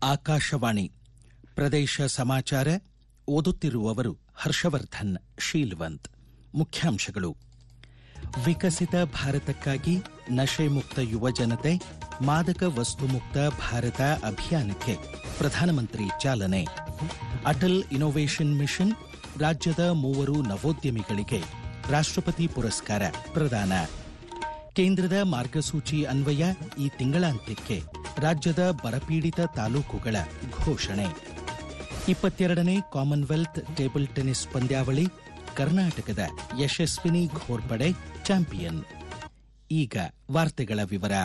ಆಕಾಶವಾಣಿ ಪ್ರದೇಶ ಸಮಾಚಾರ ಓದುತ್ತಿರುವವರು ಹರ್ಷವರ್ಧನ್ ಶೀಲ್ವಂತ್ ಮುಖ್ಯಾಂಶಗಳು ವಿಕಸಿತ ಭಾರತಕ್ಕಾಗಿ ನಶೆ ಮುಕ್ತ ಯುವ ಜನತೆ ಮಾದಕ ವಸ್ತು ಮುಕ್ತ ಭಾರತ ಅಭಿಯಾನಕ್ಕೆ ಪ್ರಧಾನಮಂತ್ರಿ ಚಾಲನೆ ಅಟಲ್ ಇನ್ನೋವೇಷನ್ ಮಿಷನ್ ರಾಜ್ಯದ ಮೂವರು ನವೋದ್ಯಮಿಗಳಿಗೆ ರಾಷ್ಟ್ರಪತಿ ಪುರಸ್ಕಾರ ಪ್ರದಾನ ಕೇಂದ್ರದ ಮಾರ್ಗಸೂಚಿ ಅನ್ವಯ ಈ ತಿಂಗಳಾಂತ್ಯಕ್ಕೆ ರಾಜ್ಯದ ಬರಪೀಡಿತ ತಾಲೂಕುಗಳ ಘೋಷಣೆ ಇಪ್ಪತ್ತೆರಡನೇ ಕಾಮನ್ವೆಲ್ತ್ ಟೇಬಲ್ ಟೆನಿಸ್ ಪಂದ್ಯಾವಳಿ ಕರ್ನಾಟಕದ ಯಶಸ್ವಿನಿ ಘೋರ್ಪಡೆ ಚಾಂಪಿಯನ್ ಈಗ ವಾರ್ತೆಗಳ ವಿವರ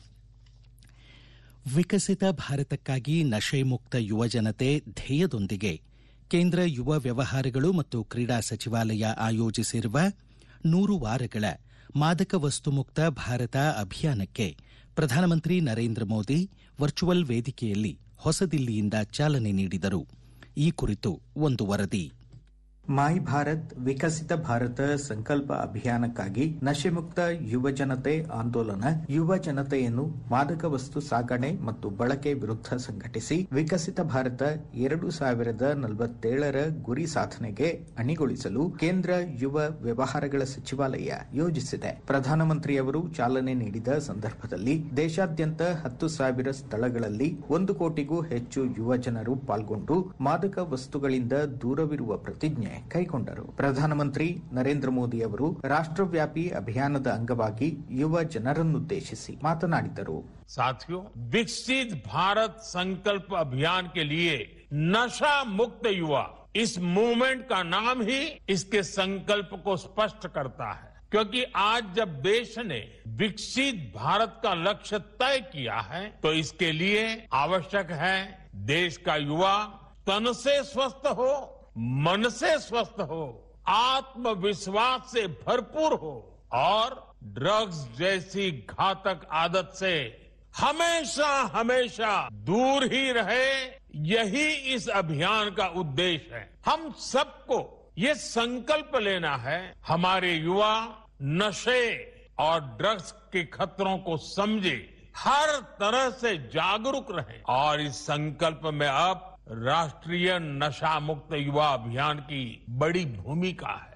ವಿಕಸಿತ ಭಾರತಕ್ಕಾಗಿ ನಶೆ ಮುಕ್ತ ಯುವಜನತೆ ಧ್ಯೇಯದೊಂದಿಗೆ ಕೇಂದ್ರ ಯುವ ವ್ಯವಹಾರಗಳು ಮತ್ತು ಕ್ರೀಡಾ ಸಚಿವಾಲಯ ಆಯೋಜಿಸಿರುವ ನೂರು ವಾರಗಳ ಮಾದಕ ವಸ್ತು ಮುಕ್ತ ಭಾರತ ಅಭಿಯಾನಕ್ಕೆ ಪ್ರಧಾನಮಂತ್ರಿ ನರೇಂದ್ರ ಮೋದಿ ವರ್ಚುವಲ್ ವೇದಿಕೆಯಲ್ಲಿ ಹೊಸದಿಲ್ಲಿಯಿಂದ ಚಾಲನೆ ನೀಡಿದರು ಈ ಕುರಿತು ಒಂದು ವರದಿ ಮೈ ಭಾರತ್ ವಿಕಸಿತ ಭಾರತ ಸಂಕಲ್ಪ ಅಭಿಯಾನಕ್ಕಾಗಿ ನಶೆಮುಕ್ತ ಯುವ ಜನತೆ ಆಂದೋಲನ ಯುವ ಜನತೆಯನ್ನು ಮಾದಕ ವಸ್ತು ಸಾಗಣೆ ಮತ್ತು ಬಳಕೆ ವಿರುದ್ಧ ಸಂಘಟಿಸಿ ವಿಕಸಿತ ಭಾರತ ಎರಡು ಸಾವಿರದ ನಲವತ್ತೇಳರ ಗುರಿ ಸಾಧನೆಗೆ ಅಣಿಗೊಳಿಸಲು ಕೇಂದ್ರ ಯುವ ವ್ಯವಹಾರಗಳ ಸಚಿವಾಲಯ ಯೋಜಿಸಿದೆ ಪ್ರಧಾನಮಂತ್ರಿಯವರು ಚಾಲನೆ ನೀಡಿದ ಸಂದರ್ಭದಲ್ಲಿ ದೇಶಾದ್ಯಂತ ಹತ್ತು ಸಾವಿರ ಸ್ಥಳಗಳಲ್ಲಿ ಒಂದು ಕೋಟಿಗೂ ಹೆಚ್ಚು ಯುವ ಜನರು ಪಾಲ್ಗೊಂಡು ಮಾದಕ ವಸ್ತುಗಳಿಂದ ದೂರವಿರುವ ಪ್ರತಿಜ್ಞೆ ಕೈಗೊಂಡರು ಪ್ರಧಾನಮಂತ್ರಿ ನರೇಂದ್ರ ಮೋದಿ ಅವರು ರಾಷ್ಟ್ರವ್ಯಾಪಿ ಅಭಿಯಾನದ ಅಂಗವಾಗಿ ಯುವ ಜನರನ್ನುದ್ದೇಶಿಸಿ ಮಾತನಾಡಿದರು साथियों विकसित भारत संकल्प अभियान के लिए नशा मुक्त युवा इस मूवमेंट का नाम ही इसके संकल्प को स्पष्ट करता है क्योंकि आज जब देश ने विकसित भारत का लक्ष्य तय किया है तो इसके लिए आवश्यक है देश का युवा तन से स्वस्थ हो मन से स्वस्थ हो आत्मविश्वास से भरपूर हो और ड्रग्स जैसी घातक आदत से हमेशा हमेशा दूर ही रहे यही इस अभियान का उद्देश्य है हम सबको ये संकल्प लेना है हमारे युवा नशे और ड्रग्स के खतरों को समझे हर तरह से जागरूक रहे और इस संकल्प में अब राष्ट्रीय नशा मुक्त युवा अभियान की बड़ी भूमिका है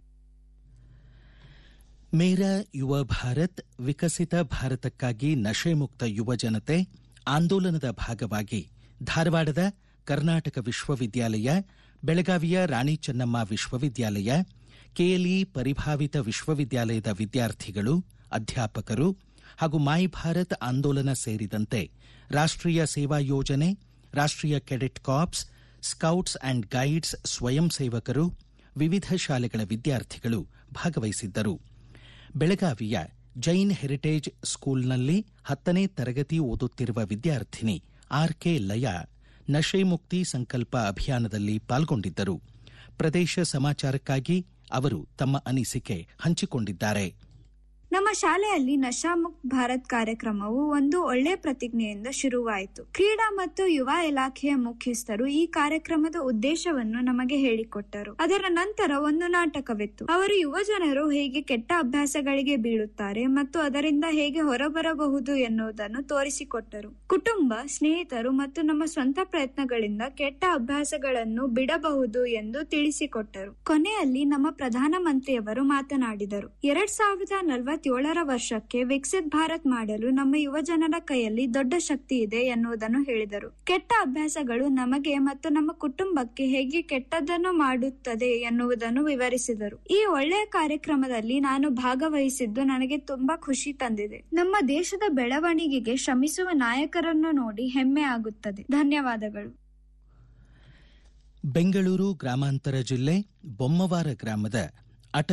ಮೇರಾ ಯುವ ಭಾರತ್ ವಿಕಸಿತ ಭಾರತಕ್ಕಾಗಿ ನಶೆ ಮುಕ್ತ ಯುವ ಜನತೆ ಆಂದೋಲನದ ಭಾಗವಾಗಿ ಧಾರವಾಡದ ಕರ್ನಾಟಕ ವಿಶ್ವವಿದ್ಯಾಲಯ ಬೆಳಗಾವಿಯ ರಾಣಿ ಚೆನ್ನಮ್ಮ ವಿಶ್ವವಿದ್ಯಾಲಯ ಕೆಎಲ್ಇ ಪರಿಭಾವಿತ ವಿಶ್ವವಿದ್ಯಾಲಯದ ವಿದ್ಯಾರ್ಥಿಗಳು ಅಧ್ಯಾಪಕರು ಹಾಗೂ ಮೈ ಭಾರತ್ ಆಂದೋಲನ ಸೇರಿದಂತೆ ರಾಷ್ಟ್ರೀಯ ಸೇವಾ ಯೋಜನೆ ರಾಷ್ಟ್ರೀಯ cadet corps scouts and guides ಸ್ವಯಂ ಸೇವಕರು ವಿವಿಧ ಶಾಲೆಗಳ ವಿದ್ಯಾರ್ಥಿಗಳು ಭಾಗವಹಿಸಿದ್ದರು ಬೆಳಗಾವಿಯ ಜೈನ್ ಹೆರಿಟೇಜ್ ಸ್ಕೂಲ್ನಲ್ಲಿ ಹತ್ತನೇ ತರಗತಿ ಓದುತ್ತಿರುವ ವಿದ್ಯಾರ್ಥಿನಿ ಆರ್ಕೆ ಲಯಾ ನಶೆ ಮುಕ್ತಿ ಸಂಕಲ್ಪ ಅಭಿಯಾನದಲ್ಲಿ ಪಾಲ್ಗೊಂಡಿದ್ದರು ಪ್ರದೇಶ ಸಮಾಚಾರಕ್ಕಾಗಿ ಅವರು ತಮ್ಮ ಅನಿಸಿಕೆ ಹಂಚಿಕೊಂಡಿದ್ದಾರೆ ನಮ್ಮ ಶಾಲೆಯಲ್ಲಿ ನಶಾಮುಕ್ತ್ ಭಾರತ್ ಕಾರ್ಯಕ್ರಮವು ಒಂದು ಒಳ್ಳೆ ಪ್ರತಿಜ್ಞೆಯಿಂದ ಶುರುವಾಯಿತು ಕ್ರೀಡಾ ಮತ್ತು ಯುವ ಇಲಾಖೆಯ ಮುಖ್ಯಸ್ಥರು ಈ ಕಾರ್ಯಕ್ರಮದ ಉದ್ದೇಶವನ್ನು ನಮಗೆ ಹೇಳಿಕೊಟ್ಟರು ಅದರ ನಂತರ ಒಂದು ನಾಟಕವಿತ್ತು ಅವರು ಯುವ ಜನರು ಹೇಗೆ ಕೆಟ್ಟ ಅಭ್ಯಾಸಗಳಿಗೆ ಬೀಳುತ್ತಾರೆ ಮತ್ತು ಅದರಿಂದ ಹೇಗೆ ಹೊರಬರಬಹುದು ಎನ್ನುವುದನ್ನು ತೋರಿಸಿಕೊಟ್ಟರು ಕುಟುಂಬ ಸ್ನೇಹಿತರು ಮತ್ತು ನಮ್ಮ ಸ್ವಂತ ಪ್ರಯತ್ನಗಳಿಂದ ಕೆಟ್ಟ ಅಭ್ಯಾಸಗಳನ್ನು ಬಿಡಬಹುದು ಎಂದು ತಿಳಿಸಿಕೊಟ್ಟರು ಕೊನೆಯಲ್ಲಿ ನಮ್ಮ ಪ್ರಧಾನಮಂತ್ರಿಯವರು ಮಾತನಾಡಿದರು ಎರಡ್ ಸಾವಿರದ ನಲವತ್ತ ಏಳರ ವರ್ಷಕ್ಕೆ ವಿಕಸಿತ್ ಭಾರತ್ ಮಾಡಲು ನಮ್ಮ ಯುವ ಜನರ ಕೈಯಲ್ಲಿ ದೊಡ್ಡ ಶಕ್ತಿ ಇದೆ ಎನ್ನುವುದನ್ನು ಹೇಳಿದರು ಕೆಟ್ಟ ಅಭ್ಯಾಸಗಳು ನಮಗೆ ಮತ್ತು ನಮ್ಮ ಕುಟುಂಬಕ್ಕೆ ಹೇಗೆ ಕೆಟ್ಟದ್ದನ್ನು ಮಾಡುತ್ತದೆ ಎನ್ನುವುದನ್ನು ವಿವರಿಸಿದರು ಈ ಒಳ್ಳೆಯ ಕಾರ್ಯಕ್ರಮದಲ್ಲಿ ನಾನು ಭಾಗವಹಿಸಿದ್ದು ನನಗೆ ತುಂಬಾ ಖುಷಿ ತಂದಿದೆ ನಮ್ಮ ದೇಶದ ಬೆಳವಣಿಗೆಗೆ ಶ್ರಮಿಸುವ ನಾಯಕರನ್ನು ನೋಡಿ ಹೆಮ್ಮೆ ಆಗುತ್ತದೆ ಧನ್ಯವಾದಗಳು ಬೆಂಗಳೂರು ಗ್ರಾಮಾಂತರ ಜಿಲ್ಲೆ ಬೊಮ್ಮವಾರ ಗ್ರಾಮದ